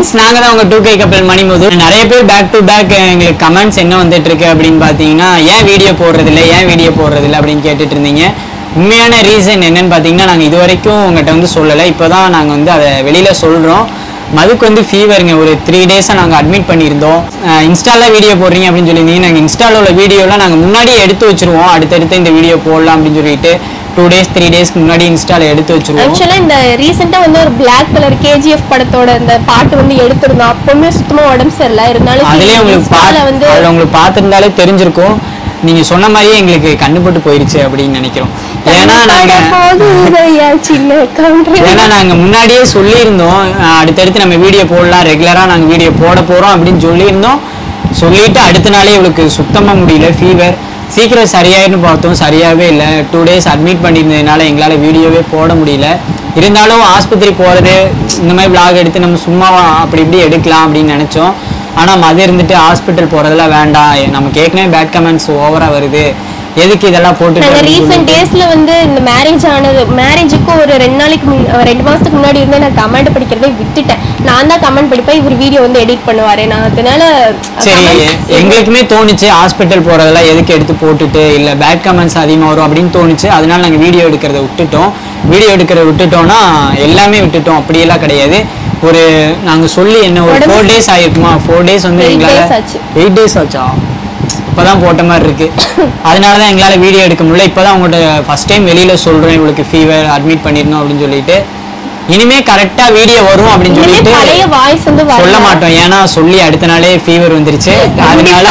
Friends நாங்க தான் உங்க டூ கே கப்பல் மணிமுது நிறைய பேர் பேக் டு பேக் எங்களுக்கு கமெண்ட்ஸ் என்ன வந்துட்டு இருக்கு அப்படின்னு பாத்தீங்கன்னா ஏன் வீடியோ போடுறது இல்ல ஏன் வீடியோ போடுறது இல்ல அப்படின்னு கேட்டுட்டு இருந்தீங்க உண்மையான ரீசன் என்னன்னு பாத்தீங்கன்னா நாங்க இது வரைக்கும் உங்ககிட்ட வந்து சொல்லலை இப்போதான் நாங்க வந்து அதை வெளியில சொல்றோம் மதுக்கு வந்து ஃபீவருங்க ஒரு த்ரீ டேஸாக நாங்கள் அட்மிட் பண்ணியிருந்தோம் இன்ஸ்டாவில் வீடியோ போடுறீங்க அப்படின்னு சொல்லியிருந்தீங்க நாங்கள் இன்ஸ்டாவில் உள்ள வீடியோலாம் நாங்கள் முன்னாடியே எடுத்து வச்சிருவோம் அடுத்தடுத்து இந்த வீடியோ போடலாம் அப்படின்னு சொல்லிட்டு டூ டேஸ் த்ரீ டேஸ்க்கு முன்னாடி இன்ஸ்டாவில் எடுத்து வச்சிருவோம் ஆக்சுவலா இந்த ரீசெண்டா வந்து ஒரு Black கலர் கேஜிஎஃப் படத்தோட இந்த பாட்டு வந்து எடுத்திருந்தோம் அப்பவுமே சுத்தமா உடம்பு சரியில்லை இருந்தாலும் சரி, அதுலயே உங்களுக்கு Instaல பார்த்து வந்து அதில் உங்களுக்கு பார்த்துருந்தாலே தெரிஞ்சிருக்கும் நீங்க சொன்ன மாதிரியே எங்களுக்கு கண்ணுப்பட்டு போயிருச்சு அப்படின்னு நினைக்கிறோம் ஏன்னா நாங்க போகுதையா சின்ன கவுண்டர் ஏன்னா நாங்க முன்னாடியே சொல்லியிருந்தோம் அஹ் அடுத்தடுத்து நம்ம வீடியோ போடலாம் ரெகுலரா நாங்க வீடியோ போட போறோம் அப்படின்னு சொல்லியிருந்தோம் சொல்லிட்டு அடுத்த நாளே இவளுக்கு சுத்தமா முடியல ஃபீவர் சீக்கிரம் சரியாயின்னு பார்த்தோம் சரியாகவே இல்லை டூ டேஸ் அட்மிட் பண்ணியிருந்ததுனால எங்களால் வீடியோவே போட முடியல இருந்தாலும் ஆஸ்பத்திரி போகிறது இந்த மாதிரி vlog எடுத்து நம்ம சும்மா அப்படி இப்படி எடுக்கலாம் அப்படின்னு நினச்சோம் ஆனால் மது இருந்துட்டு ஹாஸ்பிட்டல் போகிறதெல்லாம் வேண்டாம் நமக்கு ஏற்கனவே பேட் கமெண்ட்ஸ் ஓவராக வருது எதுக்கு இதெல்லாம் போட்டு நாங்க ரீசெண்ட் டேஸ்ல வந்து இந்த மேரேஜ் ஆனது மேரேஜுக்கு ஒரு ரெண்டு நாளைக்கு முன்- ரெண்டு மாசத்துக்கு முன்னாடி இருந்து நான் கமெண்ட் படிக்கிறதே விட்டுட்டேன் நான் தான் கமெண்ட் படிப்பேன் இவர் வீடியோ வந்து எடிட் பண்ணுவாரு நான் அதனால சரி comments- எங்களுக்குமே தோணுச்சு ஹாஸ்பிட்டல் போறதெல்லாம் எதுக்கு எடுத்து போட்டுட்டு இல்ல பேட் கமெண்ட்ஸ் அதிகமா வரும் அப்படின்னு தோணுச்சு அதனால நாங்க வீடியோ எடுக்கிறத விட்டுட்டோம் வீடியோ எடுக்கிறத விட்டுட்டோம்னா எல்லாமே விட்டுட்டோம் அப்படியெல்லாம் கிடையாது ஒரு நாங்க சொல்லி என்ன ஒரு உடம்பு- ஃபோர் டேஸ் ஆயிருக்குமா ஃபோர் டேஸ் வந்து Eight எங்களால days ஆச்சு. எயிட் டேஸ் ஆச்சா இப்பதான் போட்ட மாதிரி இருக்கு அதனால தான் எங்களால வீடியோ எடுக்க முடியல இப்பதான் உங்கள்கிட்ட ஃபர்ஸ்ட் டைம் வெளியில சொல்றேன் இவளுக்கு ஃபீவர் அட்மிட் பண்ணிருந்தோம் அப்படின்னு சொல்லிட்டு இனிமே கரெக்டா வீடியோ வரும் அப்படின்னு இனிமே சொல்லிட்டு பழைய வாய்ஸ் வந்து சொல்ல வரல. மாட்டோம் ஏன்னா சொல்லி அடுத்த நாளே ஃபீவர் வந்துருச்சு அதனால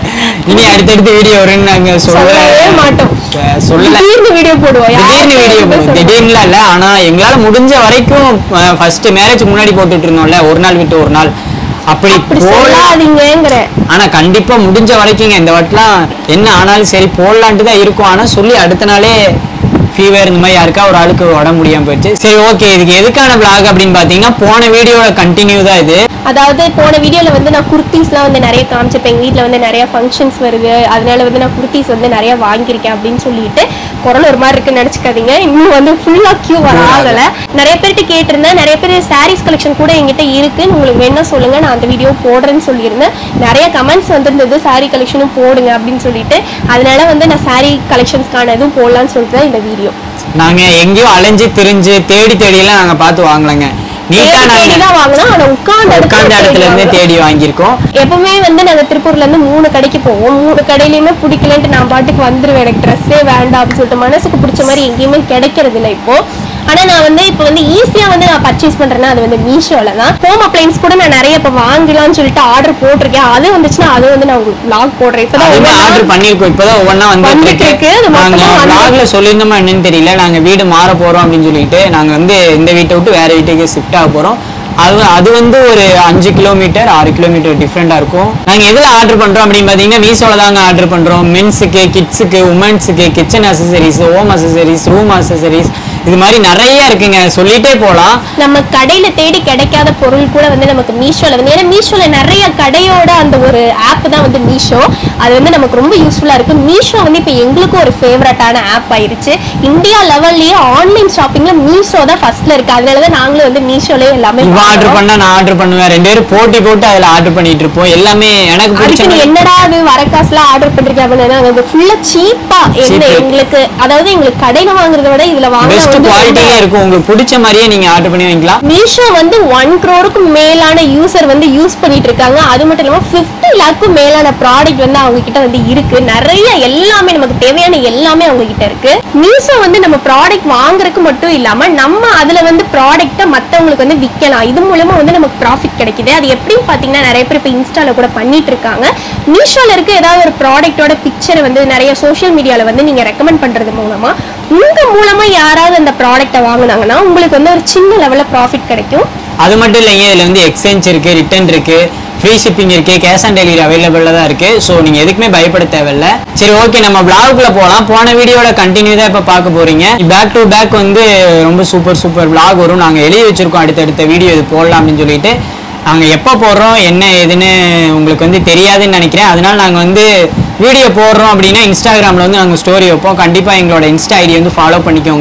இனி அடுத்தடுத்து வீடியோ வரும்னு நாங்க சொல்லவே சொல்ல மாட்டோம் சொல்லல திடீர்னு வீடியோ போடுவோம் திடீர்னு வீடியோ போடுவோம் திடீர்னுலாம் இல்ல ஆனா எங்களால முடிஞ்ச வரைக்கும் ஃபர்ஸ்ட் மேரேஜ் முன்னாடி போட்டுட்டு இருந்தோம்ல ஒரு நாள் விட்டு ஒரு நாள் அப்படி அப்படி போடலாம் சொல்லாதீங்கிற ஆனா கண்டிப்பா முடிஞ்ச வரைக்குங்க இந்த வாட்டிலாம் என்ன ஆனாலும் சரி போடலான்ட்டு தான் இருக்கும் ஆனா சொல்லி அடுத்த நாளே ஃபீவர் இந்த மாதிரி யாருக்கா ஒரு ஆளுக்கு உடம்பு முடியாம போயிடுச்சு சரி ஓகே இதுக்கு எதுக்கான vlog அப்படின்னு பாத்தீங்கன்னா போன வீடியோட கண்டினியூ தான் இது அதாவது போன வீடியோல வந்து நான் குர்த்திஸ்லாம் வந்து நிறைய காமிச்சிருப்பேன் எங்க வீட்ல வந்து நிறைய ஃபங்க்ஷன்ஸ் வருது அதனால வந்து நான் குர்த்திஸ் வந்து நிறைய வாங்கியிருக்கேன் அப்படின்னு சொல்லிட்டு கொரோனா ஒரு மாதிரி இருக்குன்னு நினைச்சுக்காதீங்க இன்னும் வந்து ஃபுல்லா கியூ வர ஆகல நிறைய பேர்கிட்ட கேட்டிருந்தேன் நிறைய பேர் சாரீஸ் கலெக்ஷன் கூட என்கிட்ட இருக்கு உங்களுக்கு வேணா சொல்லுங்க நான் அந்த வீடியோ போடுறேன்னு சொல்லியிருந்தேன் நிறைய கமெண்ட்ஸ் வந்திருந்தது saree கலெக்ஷனும் போடுங்க அப்படின்னு சொல்லிட்டு அதனால வந்து நான் saree கலெக்ஷன்ஸ்க்கான இதுவும் போடலான்னு சொல்லிட்டு தான் இந்த வீடியோ நாங்க எங்கேயோ அலைஞ்சு திரிஞ்சு தேடி தேடி எல்லாம் நாங்க பார்த்து வாங்கலங்க நீட்டா தேடி நாங்க தான் வாங்கினா ஆனா உட்கார்ந்த உட்கார்ந்த இடத்துல இருந்தே தேடி வாங்கியிருக்கோம் எப்பவுமே வந்து நாங்க திருப்பூர்ல இருந்து மூணு கடைக்கு போவோம் மூணு கடையிலயுமே பிடிக்கலன்ட்டு நான் பாட்டுக்கு வந்துருவேன் எனக்கு ட்ரெஸ்ஸே வேண்டாம் அப்படின்னு சொல்லிட்டு மனசுக்கு பிடிச்ச மாதிரி எங்கேயுமே கிடைக்கிறது இல்லை இப்போ ஆனா நான் வந்து இப்போ வந்து ஈஸியா வந்து நான் பர்ச்சேஸ் பண்றேன்னா அது வந்து மீஷோல தான் ஹோம் அப்ளைன்ஸ் கூட நான் நிறைய இப்போ வாங்கலாம்னு சொல்லிட்டு ஆர்டர் போட்டிருக்கேன் அது வந்துச்சுன்னா அது வந்து நான் உங்களுக்கு vlog போடுறேன் இப்பதான் அதுவுமே ஒவ்வொண்ணா- ஆர்டர் பண்ணிருக்கோம் இப்பதான் ஒவ்வொன்றா வந்துட்டு வந்துட்டு இருக்கு. அது இருக்கு நாங்க மொத்தமா வந்து- vlogல சொல்லியிருந்தோமா என்னன்னு தெரியல நாங்க வீடு மாற போறோம் அப்படின்னு சொல்லிட்டு நாங்க வந்து இந்த வீட்டை விட்டு வேற வீட்டுக்கு ஷிஃப்ட் ஆக போறோம் அது அது வந்து ஒரு அஞ்சு கிலோமீட்டர் ஆறு கிலோமீட்டர் டிஃப்ரெண்டா இருக்கும் நாங்க எதுல ஆர்டர் பண்றோம் அப்படின்னு பாத்தீங்கன்னா மீஷோல தாங்க ஆர்டர் பண்றோம் மென்ஸுக்கு கிட்ஸுக்கு உமன்ஸுக்கு kitchen accessories home accessories room accessories இது மாதிரி நிறைய இருக்குங்க சொல்லிட்டே போலாம் நம்ம கடையில தேடி கிடைக்காத பொருள் கூட வந்து நமக்கு மீஷோல வந்து ஏன்னா மீஷோல நிறைய கடையோட அந்த ஒரு ஆப் தான் வந்து மீஷோ அது வந்து நமக்கு ரொம்ப யூஸ்ஃபுல்லா இருக்கு மீஷோ வந்து இப்போ எங்களுக்கும் ஒரு ஃபேவரட்டான ஆப் ஆயிருச்சு இந்தியா லெவல்லயே ஆன்லைன் ஷாப்பிங்ல மீஷோ தான் ஃபர்ஸ்ட்ல இருக்கு அதனால தான் நாங்களும் வந்து மீஷோலயே எல்லாமே இவன் ஆர்டர் வாங்குறோம். பண்ணா நான் ஆர்டர் பண்ணுவேன் ரெண்டு பேரும் போட்டி போட்டு அதுல ஆர்டர் பண்ணிட்டு இருப்போம் எல்லாமே எனக்கு பிடிச்ச அதுக்கு நீ மாதிரி என்னடா அது வர காசுல ஆர்டர் பண்றீங்க அப்படின்னா அது ஃபுல்லா சீப்பா என்ன Cheap rate. எங்களுக்கு அதாவது எங்களுக்கு கடையில வாங்குறத விட இதுல வாங்கினா பெஸ்ட் வந்து குவாலிட்டியா இருக்கும் உங்களுக்கு பிடிச்ச மாதிரியே நீங்க ஆர்டர் பண்ணி வாங்கிக்கலாம் மீஷோ வந்து ஒன் க்ரோருக்கு மேலான யூசர் வந்து யூஸ் பண்ணிட்டு இருக்காங்க அது மட்டும் இல்லாம ஃபிஃப்டி லேக்கும் மேலான ப்ராடக்ட் வந்து அவங்க கிட்ட வந்து இருக்கு நிறைய எல்லாமே நமக்கு தேவையான எல்லாமே அவங்க கிட்ட இருக்கு மீஷோ வந்து நம்ம ப்ராடக்ட் வாங்குறதுக்கு மட்டும் இல்லாம நம்ம அதுல வந்து ப்ராடக்ட்டை மத்தவங்களுக்கு வந்து விற்கலாம் இது மூலமா வந்து நமக்கு ப்ராஃபிட் கிடைக்குது அது எப்படின்னு பாத்தீங்கன்னா நிறைய பேர் இப்போ இன்ஸ்டால கூட பண்ணிட்டு இருக்காங்க மீஷோல இருக்க ஏதாவது ஒரு ப்ராடக்ட்டோட பிக்சரை வந்து நிறைய சோஷியல் மீடியால வந்து நீங்க ரெக்கமெண்ட் பண்றது மூலமா உங்க மூலமா யாராவது அந்த ப்ராடக்ட்டை வாங்குனாங்கன்னா உங்களுக்கு வந்து ஒரு சின்ன லெவல்ல ப்ராஃபிட் கிடைக்கும் அது மட்டும் இல்லைங்க இதுல வந்து எக்ஸ்சேஞ்ச் இருக்கு ரிட்டர்ன் இருக்கு ஃப்ரீ ஷிப்பிங் இருக்கு கேஷ் ஆன் டெலிவரி அவைலபிளா தான் இருக்கு ஸோ நீங்க எதுக்குமே பயப்பட தேவையில்ல சரி ஓகே நம்ம vlogக்குள்ள போகலாம் போன வீடியோட கண்டினியூ தான் இப்போ பார்க்க போறீங்க பேக் டு பேக் வந்து ரொம்ப சூப்பர் சூப்பர் vlog வரும் நாங்க எழுதி வச்சிருக்கோம் அடுத்தடுத்த வீடியோ இது போடலாம் அப்படின்னு சொல்லிட்டு நாங்க எப்போ போடுறோம் என்ன ஏதுன்னு உங்களுக்கு வந்து தெரியாதுன்னு நினைக்கிறேன் அதனால நாங்க வந்து வீடியோ போடுறோம் அப்படின்னா இன்ஸ்டாகிராம்ல வந்து நாங்க ஸ்டோரி வைப்போம் கண்டிப்பா எங்களோட இன்ஸ்டா ஐடி வந்து ஃபாலோ பண்ணிக்கோங்க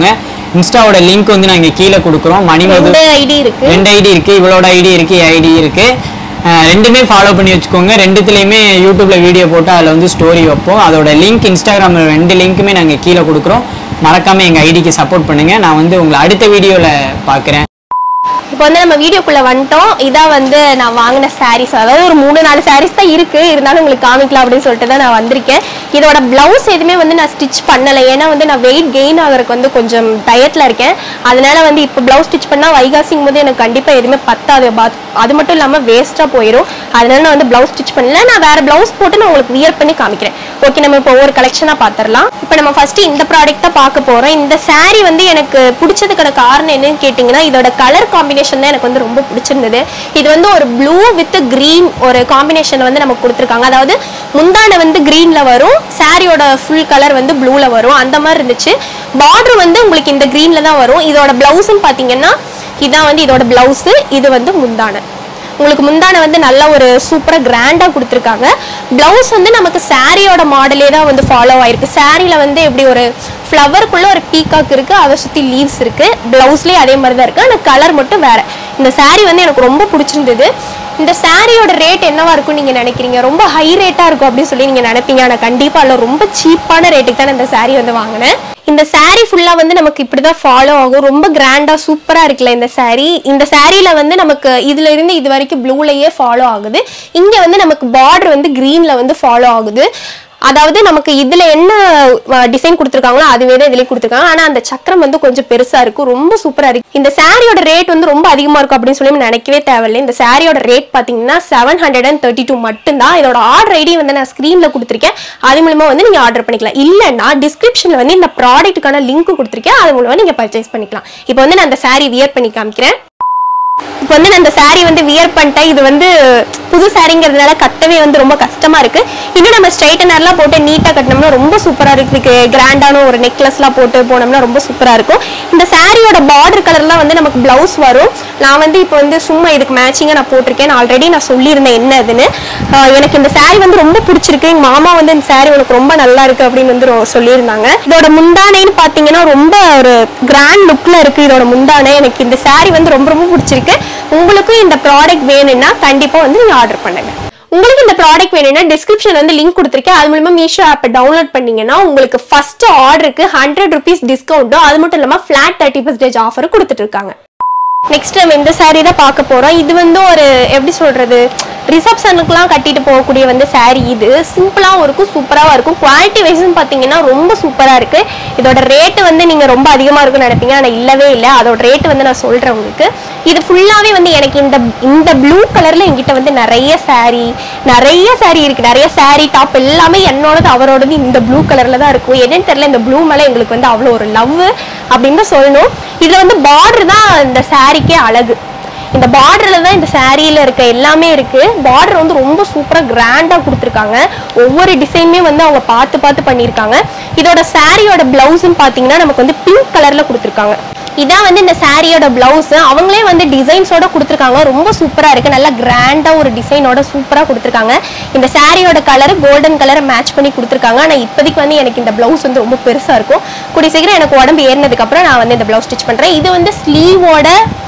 இன்ஸ்டாவோட லிங்க் வந்து நாங்கள் கீழே கொடுக்குறோம் மணிமது ரெண்டு ஐடி இருக்கு ரெண்டு ஐடி இருக்கு இவளோட ஐடி இருக்கு ஐடி இருக்கு அஹ் ரெண்டுமே ஃபாலோ பண்ணி வச்சுக்கோங்க ரெண்டுத்துலேயுமே யூடியூப்ல வீடியோ போட்டு அதில் வந்து ஸ்டோரி வைப்போம் அதோட லிங்க் இன்ஸ்டாகிராம் ரெண்டு லிங்க்குமே நாங்கள் கீழே கொடுக்குறோம் மறக்காம எங்கள் ஐடிக்கு சப்போர்ட் பண்ணுங்க நான் வந்து உங்களை அடுத்த வீடியோவில் பார்க்குறேன் இப்போ வந்து நம்ம வீடியோக்குள்ள வந்துட்டோம் இதான் வந்து நான் வாங்கின சாரீஸ் அதாவது ஒரு மூணு நாலு சாரீஸ் தான் இருக்கு இருந்தாலும் உங்களுக்கு காமிக்கலாம் அப்படின்னு சொல்லிட்டு தான் நான் வந்திருக்கேன் இதோட பிளவுஸ் எதுவுமே வந்து நான் ஸ்டிச் பண்ணலை ஏன்னா வந்து நான் வெயிட் கெயின் ஆகிறதுக்கு வந்து கொஞ்சம் டயட்ல இருக்கேன் அதனால வந்து இப்போ பிளவுஸ் ஸ்டிச் பண்ணா வைகாசிக்கும் போது எனக்கு கண்டிப்பா எதுவுமே பத்தாது பாத்- அது மட்டும் இல்லாம வேஸ்டா போயிடும் அதனால நான் வந்து பிளவுஸ் ஸ்டிச் பண்ணல நான் வேற பிளவுஸ் போட்டு நான் உங்களுக்கு வியர் பண்ணி காமிக்கிறேன் ஓகே நம்ம இப்போ ஒவ்வொரு கலெக்ஷனா பார்த்துடலாம் இப்போ நம்ம ஃபர்ஸ்ட் இந்த ப்ராடக்ட் தான் பார்க்க போறோம் இந்த saree வந்து எனக்கு பிடிச்சதுக்கான காரணம் என்னன்னு கேட்டிங்கன்னா இதோட கலர் காம்பினேஷன் தான் எனக்கு வந்து ரொம்ப பிடிச்சிருந்தது இது வந்து ஒரு ப்ளூ வித் green ஒரு காம்பினேஷன் வந்து நமக்கு கொடுத்துருக்காங்க அதாவது முந்தானை வந்து greenல வரும் சாரியோட ஃபுல் கலர் வந்து ப்ளூல வரும் அந்த மாதிரி இருந்துச்சு பார்டர் வந்து உங்களுக்கு இந்த greenல தான் வரும் இதோட பிளவுஸ்ன்னு பார்த்தீங்கன்னா இதான் வந்து இதோட பிளவுஸ் இது வந்து முந்தானை உங்களுக்கு முந்தானை வந்து நல்ல ஒரு சூப்பராக கிராண்டாக கொடுத்துருக்காங்க ப்ளவுஸ் வந்து நமக்கு சாரியோட மாடலே தான் வந்து ஃபாலோ ஆயிருக்கு சாரியில் வந்து எப்படி ஒரு ஃப்ளவருக்குள்ள ஒரு பீகாக் இருக்கு அதை சுற்றி லீவ்ஸ் இருக்கு ப்ளவுஸ்லேயே அதே மாதிரி தான் இருக்கு ஆனால் கலர் மட்டும் வேற இந்த saree வந்து எனக்கு ரொம்ப பிடிச்சிருந்தது இந்த சாரியோட ரேட் என்னவா இருக்கும் நீங்க நினைக்கிறீங்க ரொம்ப ஹை ரேட்டா இருக்கும் அப்படின்னு சொல்லி நீங்க நினைப்பீங்க ஆனா கண்டிப்பா இல்ல ரொம்ப சீப்பான ரேட்டுக்கு தான் இந்த saree வந்து வாங்கினேன் இந்த saree ஃபுல்லா வந்து நமக்கு இப்படிதான் ஃபாலோ ஆகும் ரொம்ப கிராண்டா சூப்பரா இருக்குல்ல இந்த saree இந்த சாரியில வந்து நமக்கு இதுல இருந்து இது வரைக்கும் ப்ளூலயே ஃபாலோ ஆகுது இங்க வந்து நமக்கு பார்டர் வந்து கிரீன்ல வந்து ஃபாலோ ஆகுது அதாவது நமக்கு இதுல என்ன டிசைன் கொடுத்துருக்காங்களோ அதுவே தான் இதுலயே கொடுத்துருக்காங்க ஆனா அந்த சக்கரம் வந்து கொஞ்சம் பெருசா இருக்கும் ரொம்ப சூப்பரா இருக்கு இந்த சாரியோட ரேட் வந்து ரொம்ப அதிகமா இருக்கும் அப்படின்னு சொல்லி நம்ம நினைக்கவே தேவையில்லை இந்த சாரியோட ரேட் பாத்தீங்கன்னா seven hundred and thirty two மட்டும்தான் இதோட ஆர்டர் ஐடி வந்து நான் ஸ்க்ரீன்ல கொடுத்துருக்கேன் அது மூலமா வந்து நீங்க ஆர்டர் பண்ணிக்கலாம் இல்லைன்னா டிஸ்கிரிப்ஷன்ல வந்து இந்த ப்ராடக்ட்டுக்கான லிங்க் கொடுத்துருக்கேன் அது மூலமா நீங்க பர்ச்சேஸ் பண்ணிக்கலாம் இப்போ வந்து நான் அந்த saree வியர் பண்ணி காமிக்கிறேன் இப்போ வந்து நான் இந்த saree வந்து வியர் பண்ணிட்டேன் இது வந்து புது சாரிங்கிறதுனால கட்டவே வந்து ரொம்ப கஷ்டமா இருக்கு இன்னும் நம்ம ஸ்ட்ரைட்டனர்லாம் போட்டு நீட்டாக கட்டினோம்னா ரொம்ப சூப்பரா இருக்கு இதுக்கு கிராண்டான ஒரு நெக்லஸ்லாம் போட்டு போனோம்னா ரொம்ப சூப்பரா இருக்கும் இந்த சாரியோட பார்டர் கலர்லாம் வந்து நமக்கு பிளவுஸ் வரும் நான் வந்து இப்போ வந்து சும்மா இதுக்கு மேட்சிங்காக நான் போட்டிருக்கேன் ஆல்ரெடி நான் சொல்லியிருந்தேன் என்ன அதுன்னு ஆஹ் எனக்கு இந்த saree வந்து ரொம்ப பிடிச்சிருக்கு எங்க மாமா வந்து இந்த saree உனக்கு ரொம்ப நல்லா இருக்கு அப்படின்னு வந்து ரொ- சொல்லியிருந்தாங்க இதோட முந்தானைன்னு பார்த்தீங்கன்னா ரொம்ப ஒரு கிராண்ட் லுக்ல இருக்கு இதோட முந்தானை எனக்கு இந்த saree வந்து ரொம்ப ரொம்ப பிடிச்சிருக்கு உங்களுக்கும் இந்த ப்ராடக்ட் வேணும்னா கண்டிப்பா வந்து நீங்க ஆர்டர் பண்ணுங்க உங்களுக்கு இந்த ப்ராடக்ட் வேணும்னா டிஸ்கிரிப்ஷன்ல வந்து லிங்க் கொடுத்துருக்கேன் அது மூலமா மீஷோ ஆப்பை டவுன்லோட் பண்ணீங்கன்னா உங்களுக்கு ஃபர்ஸ்ட் ஆர்டருக்கு ஹண்ட்ரட் ருபீஸ் டிஸ்கவுண்ட்டும் அது மட்டும் இல்லாம ஃபிளாட் தேர்ட்டி பர்சன்டேஜ் ஆஃபரும் கொடுத்துட்டு இருக்காங்க நெக்ஸ்ட் நம்ம இந்த saree தான் பார்க்க போறோம் இது வந்து ஒரு எப்படி சொல்றது ரிசப்ஷனுக்குலாம் கட்டிட்டு போகக்கூடிய வந்து saree இது சிம்பிளாகவும் இருக்கும் சூப்பராகவும் இருக்கும் குவாலிட்டி வைஸ்னு பார்த்தீங்கன்னா ரொம்ப சூப்பராக இருக்கு இதோட ரேட்டு வந்து நீங்க ரொம்ப அதிகமாக இருக்கும்னு நினைப்பீங்க ஆனால் இல்லவே இல்லை அதோட ரேட் வந்து நான் சொல்றேன் உங்களுக்கு இது ஃபுல்லாவே வந்து எனக்கு இந்த இந்த ப்ளூ கலர்ல என்கிட்ட வந்து நிறைய saree நிறைய saree இருக்கு நிறைய saree டாப் எல்லாமே என்னோடது அவரோடது இந்த ப்ளூ கலர்ல தான் இருக்கும் என்னன்னு தெரியல இந்த ப்ளூ மேலே எங்களுக்கு வந்து அவ்வளோ ஒரு லவ் அப்படின்னு தான் சொல்லணும் இதுல வந்து பார்டர் தான் இந்த சாரிக்கே அழகு இந்த பார்டர்ல தான் இந்த சாரியில இருக்க எல்லாமே இருக்கு பார்டர் வந்து ரொம்ப சூப்பரா கிராண்டா கொடுத்துருக்காங்க ஒவ்வொரு டிசைனுமே வந்து அவங்க பார்த்து பார்த்து பண்ணியிருக்காங்க இதோட சாரியோட பிளவுஸ்ன்னு பாத்தீங்கன்னா நமக்கு வந்து பிங்க் கலர்ல கொடுத்துருக்காங்க இதான் வந்து இந்த சாரியோட பிளவுஸ் அவங்களே வந்து டிசைன்ஸோட கொடுத்துருக்காங்க ரொம்ப சூப்பரா இருக்கு நல்லா கிராண்டா ஒரு டிசைனோட சூப்பரா கொடுத்துருக்காங்க இந்த சாரியோட கலர் கோல்டன் கலரை மேட்ச் பண்ணி கொடுத்துருக்காங்க ஆனா இப்போதைக்கு வந்து எனக்கு இந்த பிளவுஸ் வந்து ரொம்ப பெருசா இருக்கும் கூடிய சீக்கிரம் எனக்கு உடம்பு ஏறினதுக்கு அப்புறம் நான் வந்து இந்த பிளவுஸ் ஸ்டிச் பண்றேன் இது வந்து ஸ்லீவோட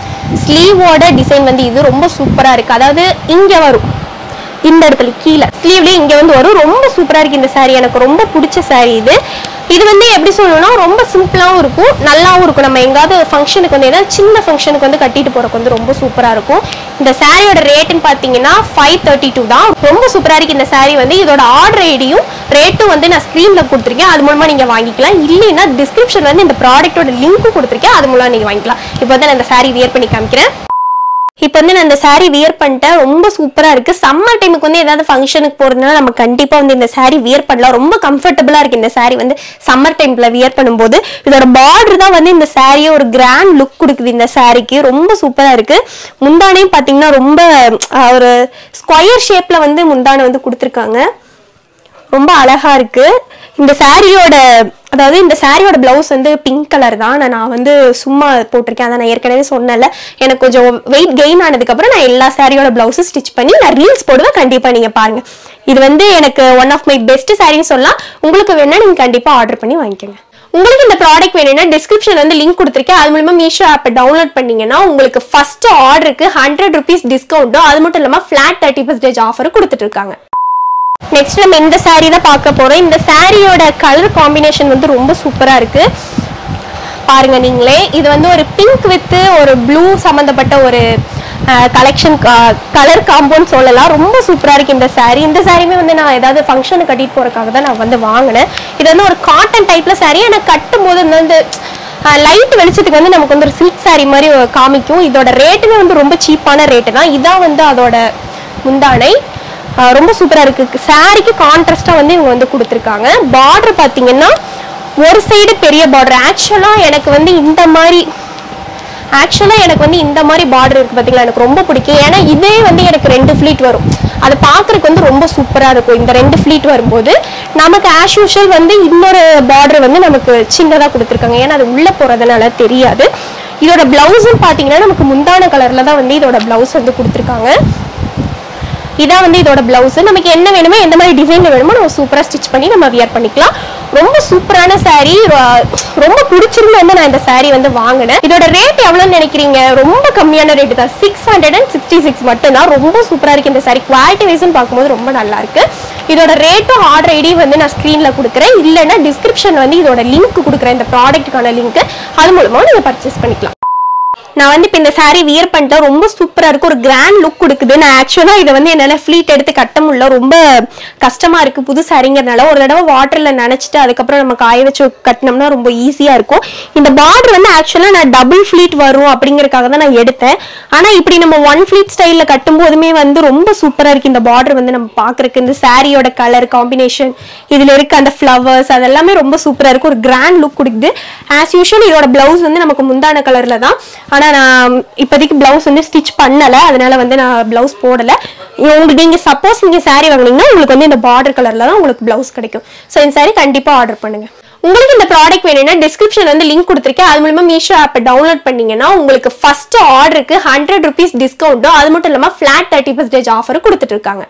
ஸ்லீவோட டிசைன் வந்து இது ரொம்ப சூப்பரா இருக்கு அதாவது இங்க வரும் இந்த இடத்துல கீழே ஸ்லீவ்லயே இங்க வந்து வரும் ரொம்ப சூப்பரா இருக்கு இந்த saree எனக்கு ரொம்ப பிடிச்ச saree இது இது வந்து எப்படி சொல்லணும்னா ரொம்ப சிம்பிளாவும் இருக்கும் நல்லாவும் இருக்கும் நம்ம எங்காவது ஃபங்க்ஷனுக்கு வந்து ஏதாவது சின்ன ஃபங்க்ஷனுக்கு வந்து கட்டிட்டு போறதுக்கு வந்து ரொம்ப சூப்பரா இருக்கும் இந்த சாரியோட ரேட்டுன்னு பாத்தீங்கன்னா ஃபைவ் தேர்ட்டி டூ தான் ரொம்ப சூப்பரா இருக்கு இந்த saree வந்து இதோட ஆர்டர் ஐடியும் ரேட்டும் வந்து நான் ஸ்க்ரீன்ல கொடுத்துருக்கேன் அது மூலமா நீங்க வாங்கிக்கலாம் இல்லைன்னா டிஸ்கிரிப்ஷன் வந்து இந்த ப்ராடக்ட்டோட லிங்க் கொடுத்துருக்கேன் அது மூலமா நீங்க வாங்கிக்கலாம் இப்போ வந்து நான் இந்த saree வியர் பண்ணி காமிக்கிறேன் இப்போ வந்து நான் இந்த saree வியர் பண்ணிட்டேன் ரொம்ப சூப்பரா இருக்கு சம்மர் டைமுக்கு வந்து ஏதாவது ஃபங்க்ஷனுக்கு போறதுனால நம்ம கண்டிப்பா வந்து இந்த saree வியர் பண்ணலாம் ரொம்ப கம்ஃபர்டபுளா இருக்கு இந்த saree வந்து சம்மர் டைம்ல வியர் பண்ணும்போது இதோட பார்டர் தான் வந்து இந்த சாரியை ஒரு கிராண்ட் லுக் கொடுக்குது இந்த சாரிக்கு ரொம்ப சூப்பரா இருக்கு முந்தானையும் பாத்தீங்கன்னா ரொம்ப அஹ், ஒரு ஸ்கொயர் ஷேப்ல வந்து முந்தானை வந்து கொடுத்துருக்காங்க ரொம்ப அழகா இருக்கு இந்த சாரியோட அதாவது இந்த சாரியோட பிளவுஸ் வந்து பிங்க் கலர் தான் ஆனா நான் வந்து சும்மா போட்டிருக்கேன் அதை நான் ஏற்கனவே சொன்னல எனக்கு கொஞ்சம் வெயிட் கெயின் ஆனதுக்கு அப்புறம் நான் எல்லா சாரியோட பிளவுஸும் ஸ்டிச் பண்ணி நான் ரீல்ஸ் போடுவேன் கண்டிப்பா நீங்க பாருங்க இது வந்து எனக்கு ஒன் ஆஃப் மை பெஸ்ட் சாரின்னு சொல்லலாம் உங்களுக்கு வேணா நீங்க கண்டிப்பா ஆர்டர் பண்ணி வாங்கிக்கோங்க உங்களுக்கு இந்த ப்ராடக்ட் வேணும்னா டிஸ்கிரிப்ஷன் வந்து லிங்க் கொடுத்துருக்கேன் அது மூலமா மீஷோ ஆப்பை டவுன்லோட் பண்ணீங்கன்னா உங்களுக்கு ஃபர்ஸ்ட் ஆர்டருக்கு ஹண்ட்ரட் ருபீஸ் டிஸ்கவுண்ட்டும் அது மட்டும் இல்லாம ஃபிளாட் தேர்ட்டி பர்சன்டேஜ் ஆஃபரும் கொடுத்துட்டு இருக்காங்க நெக்ஸ்ட் நம்ம இந்த saree தான் பார்க்க போறோம் இந்த சாரியோட கலர் காம்பினேஷன் வந்து ரொம்ப சூப்பரா இருக்கு பாருங்க நீங்களே இது வந்து ஒரு பிங்க் வித் ஒரு ப்ளூ சம்மந்தப்பட்ட ஒரு கலெக்ஷன் கலர் காம்பவுண்ட் சொல்லலாம் ரொம்ப சூப்பரா இருக்கு இந்த saree இந்த சாரியுமே வந்து நான் ஏதாவது ஃபங்க்ஷனுக்கு கட்டிட்டு போறதுக்காக தான் நான் வந்து வாங்கினேன் இது வந்து ஒரு காட்டன் டைப்ல saree எனக்கு கட்டும் போது வந்து லைட் வெளிச்சத்துக்கு வந்து நமக்கு வந்து ஒரு சில்க் saree மாதிரி காமிக்கும் இதோட ரேட்டுமே வந்து ரொம்ப சீப்பான ரேட்டு தான் இதான் வந்து அதோட முந்தானை ஆஹ் ரொம்ப சூப்பரா இருக்கு சாரிக்கு கான்ட்ராஸ்டா வந்து இவங்க வந்து கொடுத்துருக்காங்க பார்டர் பாத்தீங்கன்னா ஒரு சைடு பெரிய பார்டர் ஆக்சுவலா எனக்கு வந்து இந்த மாதிரி ஆக்சுவலா எனக்கு வந்து இந்த மாதிரி பார்டர் இருக்கு பாத்தீங்களா எனக்கு ரொம்ப பிடிக்கும் ஏன்னா இதே வந்து எனக்கு ரெண்டு ஃபிளீட் வரும் அது பார்க்கறதுக்கு வந்து ரொம்ப சூப்பரா இருக்கும் இந்த ரெண்டு ஃபிளீட் வரும்போது நமக்கு ஆஸ் யூஷுவல் வந்து இன்னொரு பார்டர் வந்து நமக்கு சின்னதா கொடுத்துருக்காங்க ஏன்னா அது உள்ள போறதுனால தெரியாது இதோட பிளவுஸும் பாத்தீங்கன்னா நமக்கு முந்தான கலர்ல தான் வந்து இதோட பிளவுஸ் வந்து கொடுத்துருக்காங்க இதான் வந்து இதோட பிளவுஸ் நமக்கு என்ன வேணுமோ எந்த மாதிரி டிசைன்ல வேணுமோ நம்ம சூப்பரா ஸ்டிச் பண்ணி நம்ம வியர் பண்ணிக்கலாம் ரொம்ப சூப்பரான saree ரொ- ரொம்ப பிடிச்சிருந்து வந்து நான் இந்த saree வந்து வாங்கினேன் இதோட ரேட் எவ்வளவுன்னு நினைக்கிறீங்க ரொம்ப கம்மியான ரேட் தான் six hundred and sixty six மட்டும்தான் ரொம்ப சூப்பரா இருக்கு இந்த saree குவாலிட்டி வைஸ்னு பார்க்கும்போது ரொம்ப நல்லா இருக்கு இதோட ரேட்டும் ஆர்டர் ஐடி வந்து நான் ஸ்க்ரீன்ல கொடுக்குறேன் இல்லைன்னா டிஸ்கிரிப்ஷன் வந்து இதோட லிங்க் கொடுக்குறேன் இந்த ப்ராடக்ட்டுக்கான லிங்க் அது மூலமா நீங்க பர்ச்சேஸ் பண்ணிக்கலாம் நான் வந்து இப்போ இந்த saree வியர் பண்ணிட்டேன் ரொம்ப சூப்பரா இருக்கு ஒரு கிராண்ட் லுக் கொடுக்குது நான் ஆக்சுவலா இதை வந்து என்னால ஃபிளீட் எடுத்து கட்ட முடியல ரொம்ப கஷ்டமா இருக்கு புது சாரிங்கிறதுனால ஒரு தடவை வாட்டர்ல நனைச்சிட்டு அதுக்கப்புறம் நம்ம காய வச்சு கட்டினோம்னா ரொம்ப ஈஸியா இருக்கும் இந்த பார்டர் வந்து ஆக்சுவலா நான் டபுள் ஃபிளீட் வரும் அப்படிங்கறதுக்காக தான் நான் எடுத்தேன் ஆனா இப்படி நம்ம ஒன் ஃபிளீட் ஸ்டைல்ல கட்டும் போதுமே வந்து ரொம்ப சூப்பரா இருக்கு இந்த பார்டர் வந்து நம்ம பாக்குறதுக்கு இந்த சாரியோட கலர் காம்பினேஷன் இதுல இருக்க அந்த ஃப்ளவர்ஸ் அதெல்லாமே ரொம்ப சூப்பரா இருக்கு ஒரு கிராண்ட் லுக் கொடுக்குது ஆஸ் யூஷுவல் இதோட பிளவுஸ் வந்து நமக்கு முந்தான கலர்ல தான் ஆனா நான் இப்போதைக்கு பிளவுஸ் வந்து ஸ்டிச் பண்ணல அதனால வந்து நான் பிளவுஸ் போடல உங்களுக்கு நீங்க சப்போஸ் நீங்க saree வாங்குனீங்கன்னா உங்களுக்கு வந்து இந்த பார்டர் கலர்ல தான் உங்களுக்கு பிளவுஸ் கிடைக்கும் ஸோ இந்த saree கண்டிப்பா ஆர்டர் பண்ணுங்க உங்களுக்கு இந்த ப்ராடக்ட் வேணும்னா டிஸ்கிரிப்ஷன் வந்து லிங்க் கொடுத்துருக்கேன் அது மூலமா மீஷோ ஆப்பை டவுன்லோட் பண்ணீங்கன்னா உங்களுக்கு ஃபர்ஸ்ட் ஆர்டருக்கு ஹண்ட்ரட் ருபீஸ் டிஸ்கவுண்ட்டும் அது மட்டும் இல்லாம ஃபிளாட் தேர்ட்டி பர்சன்டேஜ் ஆஃபரும் கொடுத்துட்டு இருக்காங்க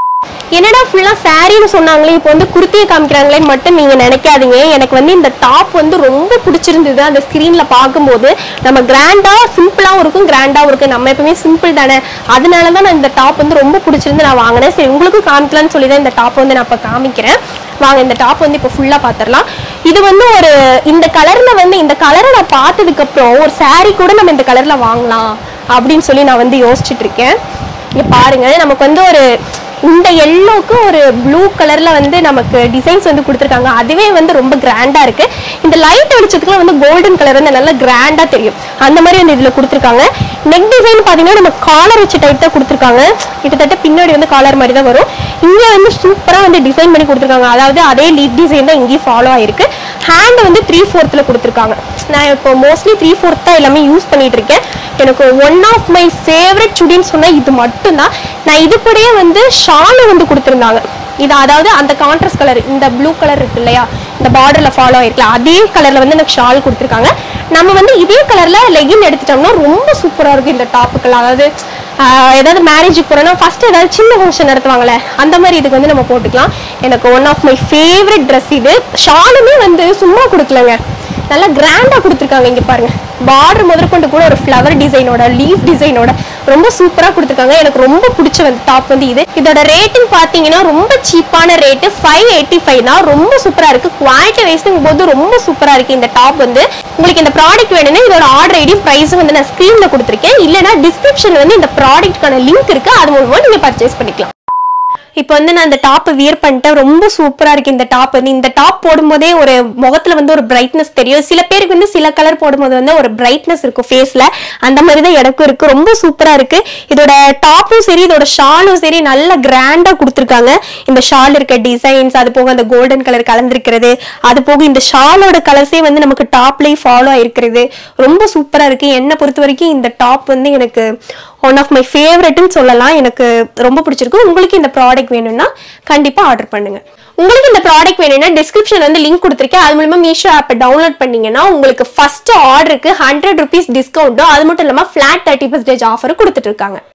என்னடா ஃபுல்லா சாரின்னு சொன்னாங்களே இப்போ வந்து குர்த்தியை காமிக்கிறாங்களே மட்டும் நீங்க நினைக்காதீங்க எனக்கு வந்து இந்த டாப் வந்து ரொம்ப பிடிச்சிருந்தது அந்த ஸ்கிரீன்ல பார்க்கும்போது நம்ம கிராண்டா சிம்பிளாவும் இருக்கும் கிராண்டாவும் இருக்கும் நம்ம எப்பவுமே சிம்பிள் தானே அதனால தான் நான் இந்த டாப் வந்து ரொம்ப பிடிச்சிருந்து நான் வாங்கினேன் சரி உங்களுக்கும் காமிக்கலாம்னு சொல்லி தான் இந்த டாப் வந்து நான் இப்போ காமிக்கிறேன் வாங்க இந்த டாப் வந்து இப்போ ஃபுல்லா பார்த்துடலாம் இது வந்து ஒரு இந்த கலர்ல வந்து இந்த கலரை நான் பார்த்ததுக்கு அப்புறம் ஒரு saree கூட நம்ம இந்த கலர்ல வாங்கலாம் அப்படின்னு சொல்லி நான் வந்து யோசிச்சுட்டு இருக்கேன் இங்க பாருங்க நமக்கு வந்து ஒரு இந்த எல்லோக்கு ஒரு ப்ளூ கலர்ல வந்து நமக்கு டிசைன்ஸ் வந்து கொடுத்துருக்காங்க அதுவே வந்து ரொம்ப கிராண்டா இருக்கு இந்த லைட் வெளிச்சத்துக்குலாம் வந்து கோல்டன் கலர் வந்து நல்லா கிராண்டா தெரியும் அந்த மாதிரி வந்து இதுல கொடுத்துருக்காங்க நெக் டிசைன் பாத்தீங்கன்னா நம்ம காலர் வச்ச டைப் தான் கொடுத்துருக்காங்க கிட்டத்தட்ட பின்னாடி வந்து காலர் மாதிரி தான் வரும் இங்க வந்து சூப்பரா வந்து டிசைன் பண்ணி கொடுத்துருக்காங்க அதாவது அதே லீட் டிசைன் தான் இங்கேயும் ஃபாலோ ஆயிருக்கு ஹேண்ட் வந்து த்ரீ ஃபோர்த்தில் கொடுத்துருக்காங்க நான் இப்போ மோஸ்ட்லி த்ரீ ஃபோர்த் தான் எல்லாமே யூஸ் பண்ணிட்டு இருக்கேன் எனக்கு ஒன் ஆஃப் மை ஃபேவரட் சுடின்னு சொன்னா இது மட்டும்தான் நான் இது கூடயே வந்து ஷாலு வந்து கொடுத்துருந்தாங்க இது அதாவது அந்த கான்ட்ராஸ்ட் கலர் இந்த ப்ளூ கலர் இருக்கு இல்லையா இந்த பார்டர்ல ஃபாலோ ஆயிருக்கல அதே கலர்ல வந்து எனக்கு ஷால் கொடுத்துருக்காங்க நம்ம வந்து இதே கலர்ல லெகின் எடுத்துட்டோம்னா ரொம்ப சூப்பரா இருக்கும் இந்த டாப்புக்கெல்லாம் அதாவது ஆஹ், ஏதாவது மேரேஜுக்கு போறோம்னா ஃபர்ஸ்ட் ஏதாவது சின்ன ஃபங்க்ஷன் நடத்துவாங்கல்ல அந்த மாதிரி இதுக்கு வந்து நம்ம போட்டுக்கலாம் எனக்கு one of my favourite dress இது ஷாலுமே வந்து சும்மா கொடுக்கலங்க நல்லா கிராண்டா கொடுத்துருக்காங்க இங்க பாருங்க பார்டர் முதற்கொண்டு கூட ஒரு ஃப்ளவர் டிசைனோட லீஃப் டிசைனோட ரொம்ப சூப்பரா கொடுத்துருக்காங்க எனக்கு ரொம்ப பிடிச்ச வந்து டாப் வந்து இது இதோட ரேட்டிங் பாத்தீங்கன்னா ரொம்ப சீப்பான ரேட்டு ஃபைவ் எயிட்டி ஃபைவ் தான் ரொம்ப சூப்பரா இருக்கு குவாலிட்டி வைஸ்ங்கும் போது ரொம்ப சூப்பரா இருக்கு இந்த டாப் வந்து உங்களுக்கு இந்த ப்ராடக்ட் வேணும்னா இதோட ஆர்டர் ஐடி பிரைஸ் வந்து நான் ஸ்க்ரீன்ல கொடுத்துருக்கேன் இல்லைன்னா டிஸ்கிரிப்ஷன்ல வந்து இந்த ப்ராடக்ட்கான லிங்க் இருக்கு அது மூலமா நீங்க பர்ச்சேஸ் பண்ணிக்கலாம் இப்போ வந்து நான் இந்த டாப் வியர் பண்ணிட்டேன் ரொம்ப சூப்பரா இருக்கு இந்த டாப் வந்து இந்த டாப் போடும்போதே ஒரு முகத்துல வந்து ஒரு பிரைட்னஸ் தெரியும் சில பேருக்கு வந்து சில கலர் போடும்போது வந்து ஒரு பிரைட்னஸ் இருக்கும் ஃபேஸ்ல அந்த மாதிரி தான் எனக்கும் இருக்கு ரொம்ப சூப்பரா இருக்கு இதோட டாப்பும் சரி இதோட ஷாலும் சரி நல்ல கிராண்டா கொடுத்துருக்காங்க இந்த ஷால் இருக்க டிசைன்ஸ் அது போக அந்த கோல்டன் கலர் கலந்துருக்கிறது அது போக இந்த ஷாலோட கலர்ஸே வந்து நமக்கு டாப்லயே ஃபாலோ ஆயிருக்கிறது ரொம்ப சூப்பரா இருக்கு என்னை பொறுத்த வரைக்கும் இந்த டாப் வந்து எனக்கு ஒன் ஆஃப் மை ஃபேவரட்னு சொல்லலாம் எனக்கு ரொம்ப பிடிச்சிருக்கு உங்களுக்கு இந்த ப்ராடக்ட் வேணும்னா கண்டிப்பா ஆர்டர் பண்ணுங்க உங்களுக்கு இந்த ப்ராடக்ட் வேணும்னா டிஸ்கிரிப்ஷன் வந்து லிங்க் கொடுத்துருக்கேன் அது மூலமா மீஷோ ஆப்பை டவுன்லோட் பண்ணீங்கன்னா உங்களுக்கு ஃபர்ஸ்ட் ஆர்டருக்கு ஹண்ட்ரட் ருபீஸ் டிஸ்கவுண்ட்டும் அது மட்டும் இல்லாம ஃபிளாட் தேர்ட்டி பர்சன்டேஜ் ஆஃபரும் கொடுத்துட்டு இருக்காங்க